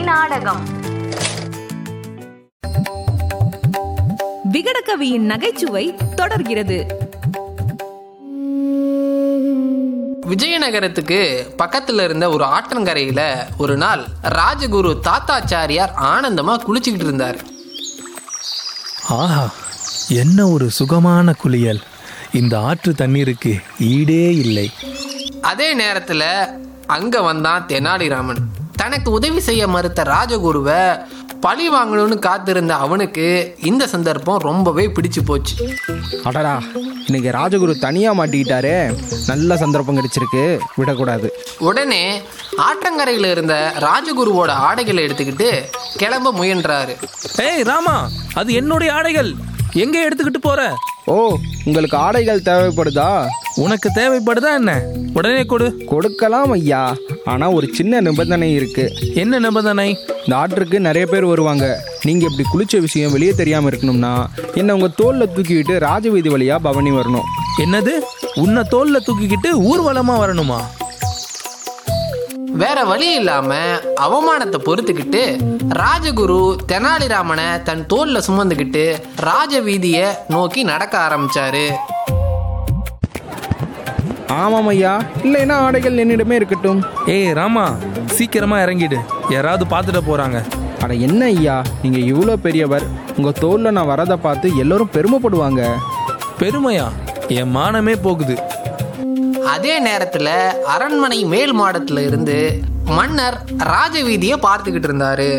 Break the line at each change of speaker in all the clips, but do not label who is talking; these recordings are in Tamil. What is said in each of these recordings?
நாடகம்
விகடகவியின் நகைச்சுவை தொடர்கிறது
விஜயநகரத்துக்கு பக்கத்துல இருந்த ஒரு ஆற்றங்கரையில ஒரு நாள் ராஜகுரு தாத்தாச்சாரியார் ஆனந்தமா குளிச்சுக்கிட்டு இருந்தார்
ஆஹா என்ன ஒரு சுகமான குளியல் இந்த ஆற்று தண்ணீருக்கு ஈடே இல்லை
அதே நேரத்துல அங்க வந்தான் தெனாலிராமன் தனக்கு உதவி செய்ய மறுத்த ராஜகுருவை பழி வாங்கணும்னு காத்திருந்த அவனுக்கு இந்த சந்தர்ப்பம் ரொம்பவே பிடிச்சு போச்சு
அடடா இன்னைக்கு ராஜகுரு தனியாக மாட்டிக்கிட்டாரே நல்ல சந்தர்ப்பம் கிடைச்சிருக்கு விடக்கூடாது
உடனே ஆற்றங்கரையில இருந்த ராஜகுருவோட ஆடைகளை எடுத்துக்கிட்டு கிளம்ப முயன்றாரு
ஏய் ராமா அது என்னுடைய ஆடைகள் எங்க எடுத்துக்கிட்டு போற
ஓ உங்களுக்கு ஆடைகள் தேவைப்படுதா
உனக்கு தேவைப்படுதா என்ன உடனே கொடு
கொடுக்கலாம் ஐயா ஆனால் ஒரு சின்ன நிபந்தனை இருக்கு
என்ன நிபந்தனை
இந்த ஆற்றுக்கு நிறைய பேர் வருவாங்க நீங்கள் இப்படி குளிச்ச விஷயம் வெளியே தெரியாமல் இருக்கணும்னா என்னை உங்கள் தோளில் தூக்கிக்கிட்டு ராஜவீதி வழியாக பவனி வரணும்
என்னது உன்னை தோல்ல தூக்கிக்கிட்டு ஊர்வலமா வரணுமா
வேற வழி இல்லாம அவமானத்தை பொறுத்துக்கிட்டு ராஜகுரு தெனாலிராமனை தன் தோல்ல சுமந்துக்கிட்டு ராஜ வீதியை நோக்கி நடக்க ஆரம்பிச்சாரு
ஆமாம் ஐயா இல்லைன்னா ஆடைகள் என்னிடமே இருக்கட்டும்
ஏய் ராமா சீக்கிரமா இறங்கிடு யாராவது பார்த்துட்டு போறாங்க
அட என்ன ஐயா நீங்கள் இவ்வளோ பெரியவர் உங்கள் தோளில் நான் வரதை பார்த்து எல்லோரும் பெருமைப்படுவாங்க
பெருமையா என் மானமே போகுது
அதே நேரத்துல அரண்மனை மேல் மாடத்துல இருந்து மன்னர் ராஜ வீதியை பார்த்துக்கிட்டு இருந்தாரு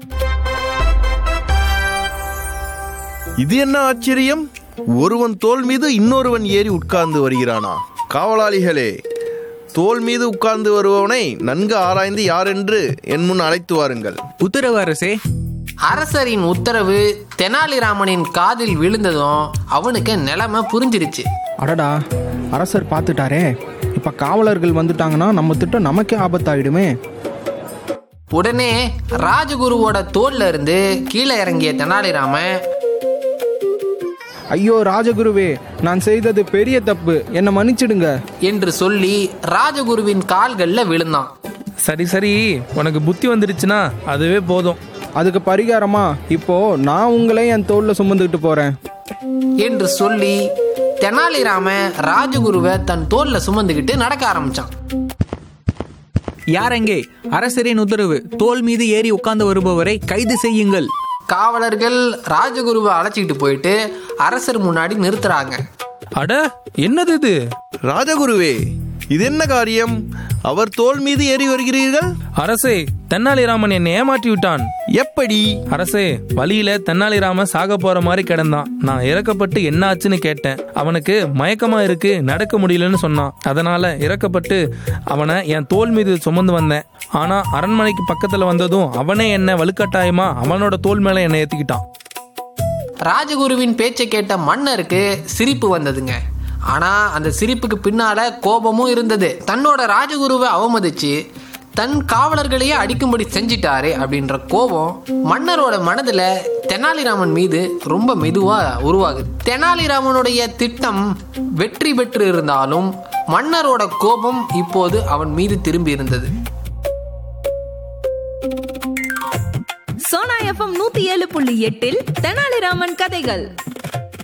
இது என்ன ஆச்சரியம் ஒருவன் தோல் மீது இன்னொருவன் ஏறி உட்கார்ந்து வருகிறானா காவலாளிகளே தோல் மீது உட்கார்ந்து வருபவனை நன்கு ஆராய்ந்து யாரென்று என் முன் அழைத்து வாருங்கள்
உத்தரவு அரசே
அரசரின் உத்தரவு தெனாலிராமனின் காதில் விழுந்ததும் அவனுக்கு நிலைமை புரிஞ்சிருச்சு
அடடா அரசர் பார்த்துட்டாரே இப்போ காவலர்கள் வந்துட்டாங்கன்னா நம்ம திட்டம் நமக்கே ஆபத்தாயிடுமே
உடனே ராஜகுருவோட தோல்ல இருந்து கீழே இறங்கிய தெனாலிராமன்
ஐயோ ராஜகுருவே நான் செய்தது பெரிய தப்பு என்னை மன்னிச்சிடுங்க
என்று சொல்லி ராஜகுருவின் கால்கள்ல விழுந்தான்
சரி சரி உனக்கு புத்தி வந்துடுச்சுன்னா அதுவே போதும்
அதுக்கு பரிகாரமா இப்போ நான் உங்களை என் தோல்ல சுமந்துக்கிட்டு போறேன்
என்று சொல்லி தெனாலிராமன் ராஜகுருவை தன் தோல்ல சுமந்துக்கிட்டு நடக்க ஆரம்பிச்சான்
யார் எங்கே அரசரின் உத்தரவு தோல் மீது ஏறி உட்கார்ந்து வருபவரை கைது செய்யுங்கள்
காவலர்கள் ராஜகுருவை அழைச்சிக்கிட்டு போயிட்டு அரசர் முன்னாடி நிறுத்துறாங்க
அட என்னது இது
ராஜகுருவே இது என்ன காரியம் அவர் தோல் மீது ஏறி வருகிறீர்கள்
அரசே தென்னாலிராமன் என்னை ஏமாற்றி விட்டான்
எப்படி
அரசே வழியில தென்னாலிராமன் சாக போற மாதிரி கிடந்தான் நான் இறக்கப்பட்டு என்ன ஆச்சுன்னு கேட்டேன் அவனுக்கு மயக்கமா இருக்கு நடக்க முடியலன்னு சொன்னான் அதனால இறக்கப்பட்டு அவனை என் தோல் மீது சுமந்து வந்தேன் ஆனா அரண்மனைக்கு பக்கத்துல வந்ததும் அவனே என்ன வலுக்கட்டாயமா அவனோட தோல் மேல என்னை ஏத்திக்கிட்டான்
ராஜகுருவின் பேச்சை கேட்ட மன்னருக்கு சிரிப்பு வந்ததுங்க ஆனா அந்த சிரிப்புக்கு பின்னால கோபமும் இருந்தது தன்னோட ராஜகுருவை அவமதிச்சு தன் காவலர்களையே அடிக்கும்படி செஞ்சிட்டாரு அப்படின்ற கோபம் மன்னரோட மனதுல தெனாலிராமன் மீது ரொம்ப மெதுவா உருவாகுது தெனாலிராமனுடைய திட்டம் வெற்றி பெற்று இருந்தாலும் மன்னரோட கோபம் இப்போது அவன் மீது திரும்பி இருந்தது
சோனா எஃப்எம் நூத்தி ஏழு புள்ளி எட்டில் தெனாலிராமன் கதைகள்